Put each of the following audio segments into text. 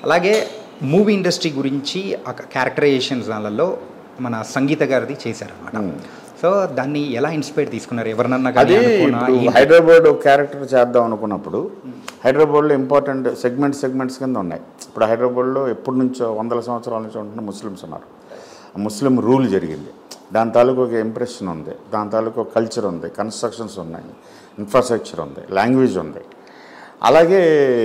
అలాగే movie industry గురించి ఆ క్యారెక్టరైజేషన్స్ దానిలో మన సంగీత గారిది చేశారనమాట సో దాన్ని ఎలా ఇన్స్పైర్ తీసుకున్నారు ఎవరినన్నా కానీ అది అనుకున్నా ఇప్పుడు ఏంటి? హైదరాబాద్ ఒక క్యారెక్టర్ చేద్దాం అనుకున్నప్పుడు హైదరాబాద్లో ఇంపార్టెంట్ సెగ్మెంట్ సెగ్మెంట్స్ కింద ఉన్నాయి ఇప్పుడు హైదరాబాద్లో ఎప్పటి నుంచో వందల సంవత్సరాల నుంచి ఉంటున్న ముస్లిమ్స్ ఉన్నారు ఆ ముస్లిం రూల్ జరిగింది దాని తాలూకు ఒక ఇంప్రెషన్ ఉంది దాని తాలూకు ఒక కల్చర్ ఉంది కన్స్ట్రక్షన్స్ ఉన్నాయి ఇన్ఫ్రాస్ట్రక్చర్ ఉంది లాంగ్వేజ్ ఉంది అలాగే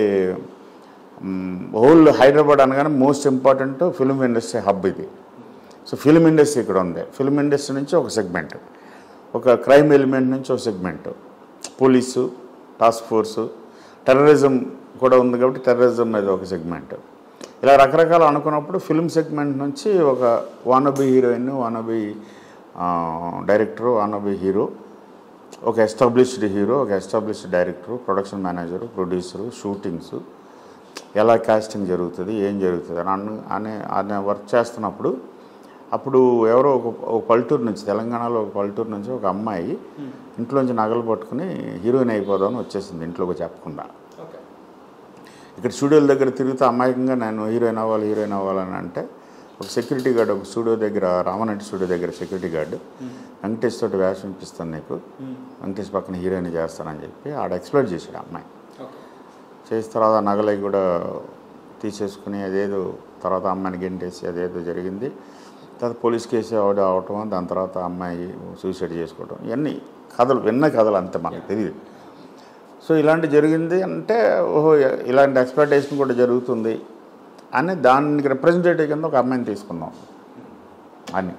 హోల్ హైదరాబాద్ అనగానే most important film industry hub ఇది సో ఫిల్మ్ ఇండస్ట్రీ ఇక్కడ ఉంది ఫిల్మ్ ఇండస్ట్రీ నుంచి ఒక సెగ్మెంట్ ఒక క్రైమ్ ఎలిమెంట్ నుంచి ఒక segment police task force terrorism కూడా ఉంది కాబట్టి టెర్రరిజం మీద ఒక సెగ్మెంట్ ఇలా రకరకాలు అనుకున్నప్పుడు ఫిల్మ్ సెగ్మెంట్ నుంచి ఒక wannabe heroine wannabe director wannabe hero ఒక ఎస్టాబ్లిష్డ్ హీరో ఒక established director production manager producer shootings ఎలా కాస్టింగ్ జరుగుతుంది ఏం జరుగుతుంది అని అన్న అనే అనే వర్క్ చేస్తున్నప్పుడు అప్పుడు ఎవరో ఒక ఒక పల్లెటూరు నుంచి తెలంగాణలో ఒక పల్లెటూరు నుంచి ఒక అమ్మాయి ఇంట్లోంచి నగలు పట్టుకుని హీరోయిన్ అయిపోదామని వచ్చేసింది ఇంట్లోకి చెప్పకుండా ఇక్కడ స్టూడియోల దగ్గర తిరుగుతూ అమాయకంగా నేను హీరోయిన్ అవ్వాలి హీరోయిన్ అవ్వాలని అంటే ఒక సెక్యూరిటీ గార్డ్ ఒక స్టూడియో దగ్గర రామనటి స్టూడియో దగ్గర సెక్యూరిటీ గార్డు వెంకటేష్ తోటి వేషం ఇప్పిస్తాను నీకు వెంకటేష్ పక్కన హీరోయిన్ చేస్తానని చెప్పి ఆడ ఎక్స్ప్లోర్ చేశాడు ఆ అమ్మాయి చేసిన తర్వాత నగలై కూడా తీసేసుకుని అదేదో తర్వాత అమ్మాయిని గెంటేసి అదేదో జరిగింది తర్వాత పోలీస్ కేసు ఆవిడ అవటం దాని తర్వాత అమ్మాయి సూసైడ్ చేసుకోవటం ఇవన్నీ కథలు విన్న కథలు అంతే మనకు తెలియదు సో ఇలాంటి జరిగింది అంటే ఓహో ఇలాంటి ఎక్స్పెక్టేషన్ కూడా జరుగుతుంది అని దానికి రిప్రజెంటేటివ్ కింద ఒక అమ్మాయిని తీసుకున్నాం అని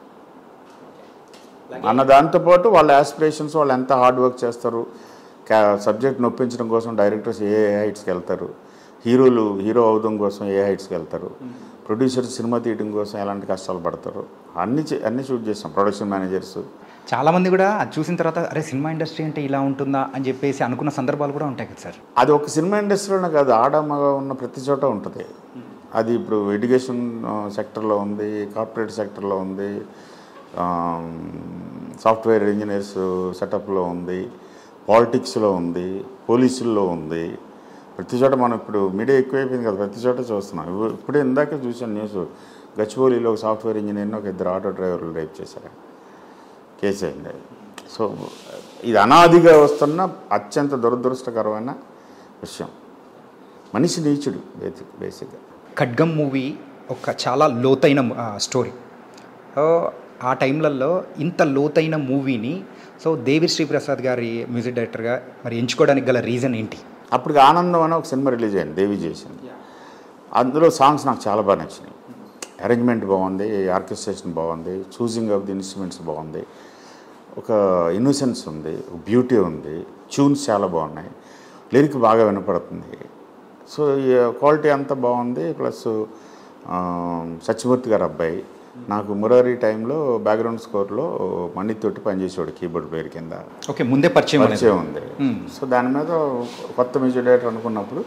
అన్న దాంతోపాటు వాళ్ళ ఆస్పిరేషన్స్ వాళ్ళు ఎంత హార్డ్ వర్క్ చేస్తారు సబ్జెక్ట్ నొప్పించడం కోసం డైరెక్టర్స్ ఏ హైట్స్కి వెళ్తారు హీరోలు హీరో అవడం కోసం ఏ హైట్స్కి వెళ్తారు ప్రొడ్యూసర్స్ సినిమా తీయడం కోసం ఎలాంటి కష్టాలు పడతారు అన్ని చే- అన్ని షూట్ చేస్తాం ప్రొడక్షన్ మేనేజర్స్ చాలా మంది కూడా అది చూసిన తర్వాత అరే సినిమా ఇండస్ట్రీ అంటే ఇలా ఉంటుందా అని చెప్పేసి అనుకున్న సందర్భాలు కూడా ఉంటాయి కదా సార్ అది ఒక సినిమా ఇండస్ట్రీలోనే కాదు ఆడ మగ ఉన్న ప్రతి చోట ఉంటుంది అది ఇప్పుడు ఎడ్యుకేషన్ సెక్టర్లో ఉంది కార్పొరేట్ సెక్టర్లో ఉంది సాఫ్ట్వేర్ ఇంజనీర్స్ సెటప్లో ఉంది పాలిటిక్స్లో ఉంది పోలీసుల్లో ఉంది ప్రతి చోట మనం ఇప్పుడు మీడియా ఎక్కువైపోయింది కదా ప్రతి చోట చూస్తున్నాం ఇప్పు- ఇప్పుడే ఇందాక చూసాను న్యూస్ గచ్చిబౌలిలో ఒక సాఫ్ట్వేర్ ఇంజనీర్ని ఒక ఇద్దరు ఆటో డ్రైవర్లు రేప్ చేశారు కేసు అయింది సో ఇది అనాదిగా వస్తున్న అత్యంత దురదృష్టకరమైన విషయం మనిషి నీచుడు బేసిక్ బేసిక్గా ఖడ్గం మూవీ ఒక చాలా లోతైన ఆ, స్టోరీ సో ఆ టైంలలో ఇంత లోతైన మూవీని సో దేవిశ్రీ ప్రసాద్ గారి మ్యూజిక్ డైరెక్టర్గా మరి ఎంచుకోవడానికి గల రీజన్ ఏంటి అప్పటికి ఆనందం అని ఒక సినిమా రిలీజ్ అయింది దేవి చేసింది అందులో సాంగ్స్ నాకు చాలా బాగా నచ్చినాయి అరేంజ్మెంట్ బాగుంది ఆర్కెస్ట్రేషన్ బాగుంది చూసింగ్ ఆఫ్ ది ఇన్స్ట్రుమెంట్స్ బాగుంది ఒక ఇన్నోసెన్స్ ఉంది బ్యూటీ ఉంది ట్యూన్స్ చాలా బాగున్నాయి లిరిక్ బాగా వినపడుతుంది సో ఈ క్వాలిటీ అంతా బాగుంది ప్లస్ సత్యమూర్తి గారు అబ్బాయి నాకు మురారి టైంలో బ్యాక్గ్రౌండ్ స్కోర్లో మణితోటి పనిచేసేవాడు కీబోర్డ్ ప్లేయర్ కింద ఓకే ముందే పరిచయం అనేది పరిచయం ఉంది సో దాని మీద కొత్త మ్యూజిక్ డైరెక్టర్ అనుకున్నప్పుడు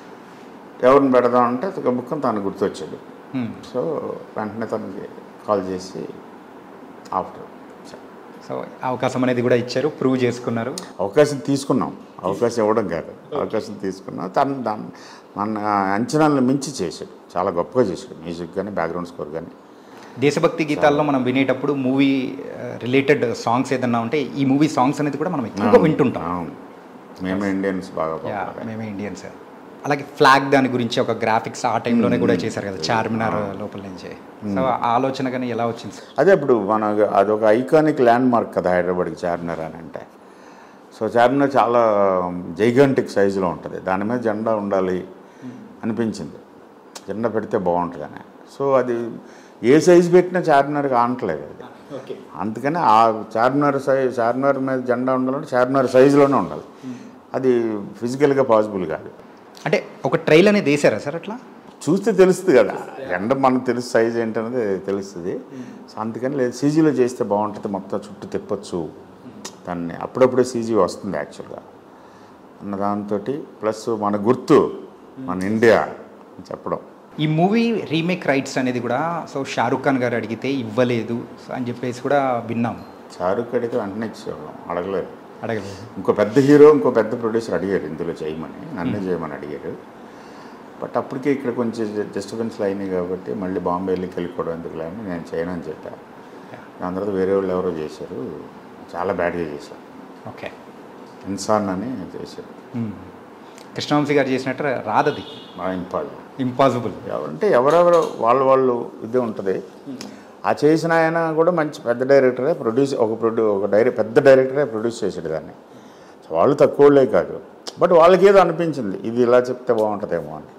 ఎవరిని పెడదాం అంటే గబుక్కని తను గుర్తొచ్చాడు Hmm. సో వెంటనే తనకి కాల్ చేసి ఆఫ్టర్ సో అవకాశం అనేది కూడా ఇచ్చారు ప్రూవ్ చేసుకున్నారు అవకాశం తీసుకున్నాం అవకాశం ఇవ్వడం కాదు అవకాశం తీసుకున్నాం తను దాన్ని మన అంచనాలను మించి చేశాడు చాలా గొప్పగా చేశాడు మ్యూజిక్ కానీ బ్యాక్గ్రౌండ్ స్కోర్ కానీ దేశభక్తి గీతాల్లో మనం వినేటప్పుడు మూవీ రిలేటెడ్ సాంగ్స్ ఏదన్నా ఉంటే ఈ మూవీ సాంగ్స్ అనేది కూడా మనం ఎక్కువగా వింటుంటాం అవును. మేమే ఇండియన్స్ బాగా యా popular. మేమే ఇండియన్స్ అలాగే ఫ్లాగ్ దాని గురించి ఒక గ్రాఫిక్స్ ఆ టైంలోనే కూడా చేశారు కదా చార్మినార్ లోపల నుంచి సో ఆ ఆలోచన కానీ ఎలా వచ్చింది సార్ అదే ఇప్పుడు మన అదొక ఐకానిక్ ల్యాండ్ మార్క్ కదా హైదరాబాద్కి చార్మినార్ అని అంటే సో చార్మినార్ చాలా జైగాంటిక్ సైజులో ఉంటుంది దాని మీద జెండా ఉండాలి అనిపించింది జెండా పెడితే బాగుంటుందని సో అది ఏ సైజు పెట్టినా చార్మినార్ కానట్లేదు అది అందుకని ఆ చార్మినార్ సైజ్ చార్మినార్ మీద జెండా ఉండాలంటే చార్మినార్ సైజులోనే ఉండాలి అది ఫిజికల్గా పాసిబుల్ కాదు అంటే ఒక ట్రైల్ అనేది వేసారా సార్ అట్లా చూస్తే తెలుస్తుంది కదా ఎండ మనకు తెలుసు సైజ్ ఏంటనేది తెలుస్తుంది సో అందుకని లేదు సీజీలో చేస్తే బాగుంటుంది మొత్తం చుట్టూ తిప్పొచ్చు దాన్ని అప్పుడప్పుడే సీజీ వస్తుంది యాక్చువల్గా అన్న దాంతో ప్లస్ మన గుర్తు మన ఇండియా అని చెప్పడం ఈ మూవీ రీమేక్ రైట్స్ అనేది కూడా సో షారుఖ్ ఖాన్ గారు అడిగితే ఇవ్వలేదు సో అని చెప్పేసి కూడా విన్నాం షారుఖ్ అడిగితే వెంటనే ఇచ్చేవాళ్ళం అడగలేదు అడగలేదు ఇంకో పెద్ద హీరో ఇంకో పెద్ద ప్రొడ్యూసర్ అడిగారు ఇందులో చేయమని నన్నే చేయమని అడిగారు బట్ అప్పటికే ఇక్కడ కొంచెం డిస్టర్బెన్స్లు అయినాయి కాబట్టి మళ్ళీ బాంబే వెళ్ళి వెళ్ళిపోవడం ఎందుకు అని నేను చేయను అని చెప్పా దాని తర్వాత వేరే వాళ్ళు ఎవరో చేశారు చాలా బ్యాడ్గా చేశారు ఓకే ఇన్సాన్ అని చేశారు కృష్ణవంశీ గారు చేసినట్టు రాదది బాగా ఇంపార్టెంట్ ఇంపాసిబుల్ అంటే ఎవరెవరు వాళ్ళు వాళ్ళు ఇది ఉంటుంది ఆ చేసిన ఆయన కూడా మంచి పెద్ద డైరెక్టరే ప్రొడ్యూస్ ఒక ప్రొడ్యూ ఒక డైరెక్ట్ పెద్ద డైరెక్టరే ప్రొడ్యూస్ చేసాడు దాన్ని సో వాళ్ళు తక్కువలే కాదు బట్ వాళ్ళకి ఏదో అనిపించింది ఇది ఇలా చెప్తే బాగుంటుందేమో అని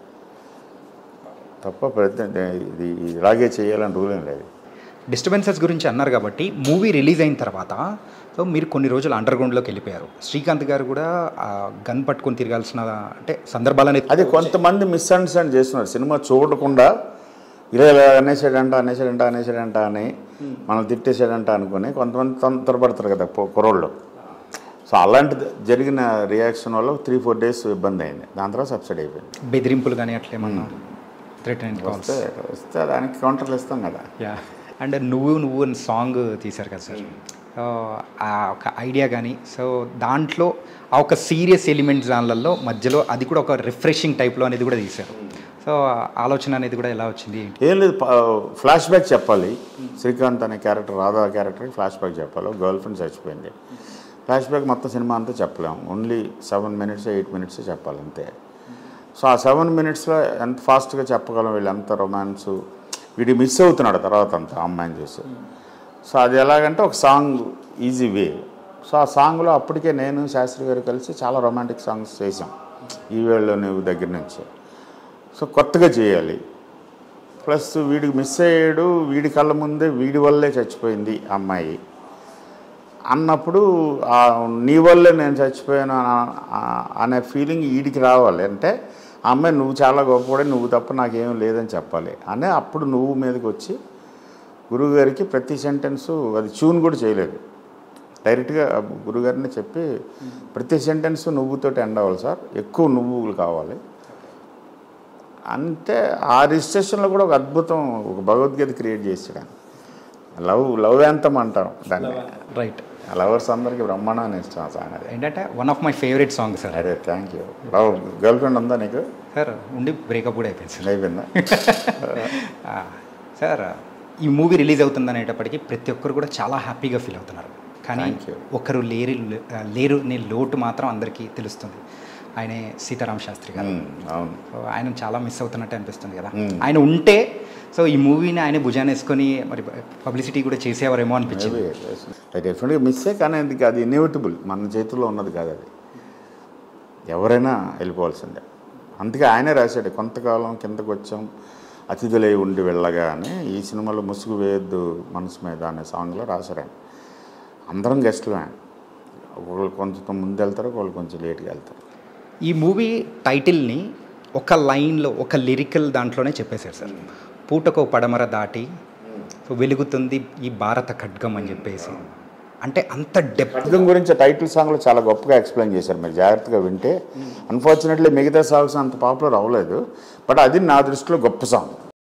తప్ప ప్రతి ఇది ఇలాగే చేయాలని రూల్ ఏం లేదు డిస్టర్బెన్సెస్ గురించి అన్నారు కాబట్టి మూవీ రిలీజ్ అయిన తర్వాత సో మీరు కొన్ని రోజులు అండర్ గ్రౌండ్లోకి వెళ్ళిపోయారు శ్రీకాంత్ గారు కూడా ఆ గన్ పట్టుకొని తిరగాల్సిన అంటే సందర్భాలని అది కొంతమంది మిస్అండర్స్టాండ్ చేస్తున్నారు సినిమా చూడకుండా ఇలా ఇలా అనేసాడంట అనేసాడంట అనేసాడంట అని మనం తిట్టేసాడంట అనుకుని కొంతమంది తొందరపడతారు కదా పొ- కుర్రోళ్ళు సో అలాంటి జరిగిన రియాక్షన్ వల్ల త్రీ ఫోర్ డేస్ ఇబ్బంది అయింది దాని తర్వాత సబ్సిడీ అయిపోయింది బెదిరింపులు కానీ అట్లేమన్నా థ్రెటన్ కాల్స్ వస్తే వస్తే దానికి కౌంటర్లు ఇస్తాం కదా యా అండ్ నువ్వు నువ్వు అని సాంగ్ తీశారు కదా సార్ సో ఆ ఒక ఐడియా కానీ సో దాంట్లో ఆ ఒక సీరియస్ ఎలిమెంట్స్ దానిలలో మధ్యలో అది కూడా ఒక రిఫ్రెషింగ్ టైప్లో అనేది కూడా తీశారు సో ఆలోచన అనేది కూడా ఎలా వచ్చింది ఏంటి ఏం లేదు ఫ్లాష్ బ్యాక్ చెప్పాలి శ్రీకాంత్ అనే క్యారెక్టర్ రాధా క్యారెక్టర్కి ఫ్లాష్ బ్యాక్ చెప్పాలి గర్ల్ ఫ్రెండ్ చచ్చిపోయింది ఫ్లాష్ బ్యాక్ మొత్తం సినిమా అంతా చెప్పలేం only seven minutes eight minutes చెప్పాలి అంతే సో ఆ సెవెన్ మినిట్స్లో ఎంత ఫాస్ట్గా చెప్పగలం వీళ్ళు ఎంత రొమాన్స్ వీడి మిస్ అవుతున్నాడు తర్వాత అంతా ఆ అమ్మాయిని చూసి సో అది ఎలాగంటే ఒక సాంగ్ ఈజీ వే సో ఆ సాంగ్లో అప్పటికే నేను శాస్త్రి గారు కలిసి చాలా రొమాంటిక్ సాంగ్స్ చేసాం ఈ వేళలో నువ్వు దగ్గర నుంచి సో కొత్తగా చేయాలి ప్లస్ వీడికి మిస్ అయ్యాడు వీడి కళ్ళ ముందే వీడి వల్లే చచ్చిపోయింది ఆ అమ్మాయి అన్నప్పుడు ఆ నీ వల్లే నేను చచ్చిపోయాను అన- ఆ- అనే ఫీలింగ్ వీడికి రావాలి అంటే ఆ అమ్మాయి నువ్వు చాలా గొప్పవాడే నువ్వు తప్ప నాకేం లేదని చెప్పాలి అనే అప్పుడు నువ్వు మీదకి వచ్చి గురువుగారికి ప్రతి సెంటెన్సు అది ట్యూన్ కూడా చేయలేదు డైరెక్ట్గా గురుగారిని చెప్పి ప్రతి సెంటెన్స్ నువ్వుతోటి ఎండ్ అవ్వాలి సార్ ఎక్కువ నువ్వులు కావాలి అంటే ఆ రిజిస్ట్రేషన్లో కూడా ఒక అద్భుతం ఒక భగవద్గీత క్రియేట్ చేసాడు లవ్ లవ్ యాంతం అంటాం దాన్ని రైట్ లవర్స్ అందరికీ బ్రహ్మాండం ఇష్టం ఆ సాంగ్ అది ఏంటంటే one of my favourite song sir అదే thank you love girlfriend ఉందా నీకు సార్ ఉండి బ్రేకప్ కూడా అయిపోయింది సార్ అయిపోయిందా ఆ, సార్ ఈ మూవీ రిలీజ్ అవుతుంది అనేటప్పటికీ ప్రతి ఒక్కరు కూడా చాలా హ్యాపీగా ఫీల్ అవుతున్నారు కానీ Thank you. ఒకరు లేరు లేరు అనే లోటు మాత్రం అందరికీ తెలుస్తుంది ఆయనే సీతారాం శాస్త్రి గారు ఉమ్, అవును సో ఆయన చాలా మిస్ అవుతున్నట్టు అనిపిస్తుంది కదా Hmm. ఆయన ఉంటే సో ఈ మూవీని ఆయన భుజాన వేసుకొని మరి పబ్లిసిటీ కూడా చేసేవారేమో అనిపించింది అది డెఫినెట్గా మిస్సే కానీ అది అది ఇన్ఎవిటబుల్ మన చేతుల్లో ఉన్నది కాదు అది ఎవరైనా వెళ్ళిపోవాల్సిందే అందుకే ఆయనే రాశాడు కొంతకాలం కిందకు వచ్చాం అతిథులై ఉండి వెళ్ళగా అని ఈ సినిమాలో ముసుగు వేయద్దు మనసు మీద అనే సాంగ్లో రాశారు ఆయన అందరం గెస్టులు ఆయన ఒకళ్ళు కొంచెం ముందు వెళ్తారు ఒకళ్ళు కొంచెం లేట్గా వెళ్తారు ఈ మూవీ టైటిల్ని ఒక లైన్లో ఒక లిరికల్ దాంట్లోనే చెప్పేశారు సార్ పూటకో పడమర దాటి సో వెలుగుతుంది ఈ భారత ఖడ్గం అని చెప్పేసి అంటే అంత డెప్త్ ఖడ్గం గురించి టైటిల్ సాంగ్లో చాలా గొప్పగా ఎక్స్ప్లెయిన్ చేశారు మీరు జాగ్రత్తగా వింటే అన్ఫార్చునేట్లీ మిగతా సాంగ్స్ అంత పాపులర్ అవ్వలేదు బట్ అది నా దృష్టిలో గొప్ప సాంగ్